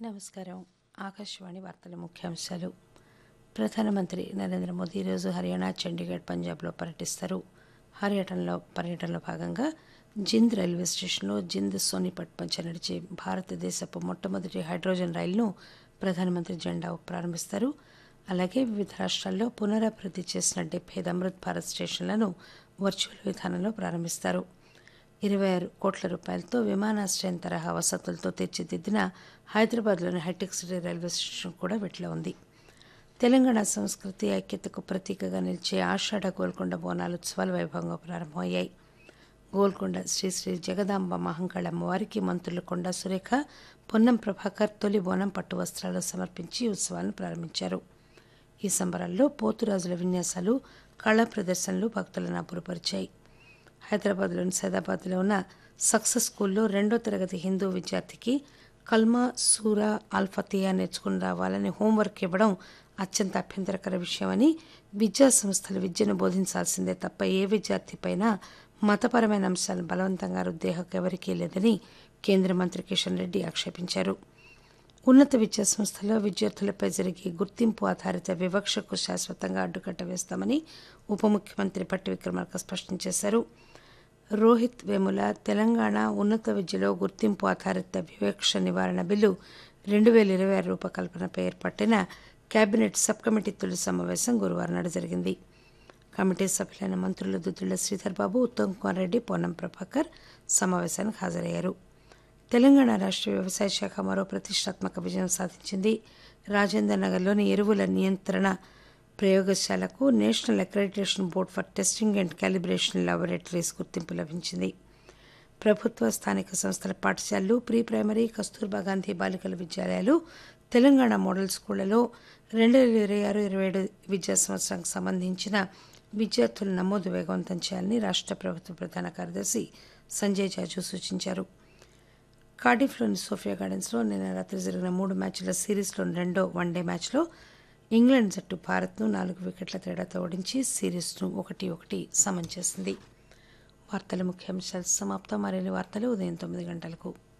నమస్కారం ఆకాశవాణి వార్తల ముఖ్యాంశాలు ప్రధానమంత్రి నరేంద్ర మోదీ ఈరోజు హర్యానా చండీగఢ్ పంజాబ్లో పర్యటిస్తారు హర్యానాలో పర్యటనలో భాగంగా జింద్ రైల్వే స్టేషన్లో జింద్ సోనిపట్ మధ్య నడిచే భారతదేశపు మొట్టమొదటి హైడ్రోజన్ రైలును ప్రధానమంత్రి జెండా ఊపి ప్రారంభిస్తారు అలాగే వివిధ రాష్ట్రాల్లో పునరభివృద్ధి చేసిన డెబ్బై ఐదు అమృత్ భారత్ స్టేషన్లను వర్చువల్ విధానంలో ప్రారంభిస్తారు ఇరవై ఆరు కోట్ల రూపాయలతో విమానాశ్రయం తరహా వసతులతో తీర్చిదిద్దిన హైదరాబాద్లోని హైటెక్ సిటీ రైల్వే స్టేషన్ కూడా వీటిలో ఉంది తెలంగాణ సంస్కృతి ఐక్యతకు ప్రతీకగా నిలిచే ఆషాఢ గోల్కొండ బోనాలు ఉత్సవాలు వైభవంగా ప్రారంభమయ్యాయి గోల్కొండ శ్రీ శ్రీ జగదాంబ మహంకాళ అమ్మవారికి మంత్రులు కొండా సురేఖ పొన్నం ప్రభాకర్ తొలి బోనం పట్టు వస్త్రాలు సమర్పించి ఉత్సవాలను ప్రారంభించారు ఈ సంబరాల్లో పోతురాజుల విన్యాసాలు కళా ప్రదర్శనలు భక్తులను అబ్బురపరిచాయి హైదరాబాద్లోని సైదాబాద్లో ఉన్న సక్సెస్ స్కూల్లో రెండో తరగతి హిందూ విద్యార్థికి కల్మా సూరా అల్ఫతియా నేర్చుకుని రావాలని హోంవర్క్ ఇవ్వడం అత్యంత అభ్యంతరకర విషయమని విద్యా సంస్థలు విద్యను బోధించాల్సిందే తప్ప ఏ విద్యార్థిపైనా మతపరమైన అంశాలను బలవంతంగా రుద్దే హక్కు ఎవరికీ లేదని కేంద్ర మంత్రి కిషన్ రెడ్డి ఆక్షేపించారు ఉన్నత విద్యా సంస్థలో విద్యార్థులపై జరిగే గుర్తింపు ఆధారిత వివక్షకు శాశ్వతంగా అడ్డుకట్ట వేస్తామని ఉప ముఖ్యమంత్రి పట్టి విక్రమార్క స్పష్టం చేశారు రోహిత్ వేముల తెలంగాణ ఉన్నత విద్యలో గుర్తింపు ఆధారిత వివక్ష నివారణ బిల్లు రెండు వేల ఇరవై ఆరు రూపకల్పనపై ఏర్పట్టిన కేబినెట్ సబ్ కమిటీ తొలి సమావేశం గురువారం నాడు జరిగింది కమిటీ సభ్యులైన మంత్రులు దుద్దిళ్ల శ్రీధర్ బాబు ఉత్తమ్ కుమార్ రెడ్డి పొన్నం ప్రభాకర్ సమావేశానికి హాజరయ్యారు తెలంగాణ రాష్ట్ర వ్యవసాయ శాఖ మరో ప్రతిష్టాత్మక విజయం సాధించింది రాజేందర్ నగర్లోని ఎరువుల నియంత్రణ ప్రయోగశాలకు National Accreditation Board for Testing and Calibration Laboratories గుర్తింపు లభించింది ప్రభుత్వ స్థానిక సంస్థల పాఠశాలలు ప్రీ ప్రైమరీ కస్తూర్బా గాంధీ బాలికల విద్యాలయాలు తెలంగాణ మోడల్ స్కూళ్లలో రెండు వేల ఇరవై ఆరు ఇరవై ఏడు విద్యా సంవత్సరానికి సంబంధించిన విద్యార్థుల నమోదు వేగవంతం చేయాలని రాష్ట్ర ప్రభుత్వ ప్రధాన కార్యదర్శి సంజయ్ జాజు సూచించారు కార్డిఫ్లోని సోఫియా గార్డెన్స్లో నిన్న రాత్రి జరిగిన మూడు మ్యాచ్ల సిరీస్లోని రెండో వన్డే మ్యాచ్లో ఇంగ్లాండ్ జట్టు భారత్ను నాలుగు వికెట్ల తేడాతో ఓడించి సిరీస్ను ఒకటి ఒకటి సమం చేసింది వార్తల ముఖ్యాంశాలు సమాప్తం మరిన్ని వార్తలు ఉదయం తొమ్మిది గంటలకు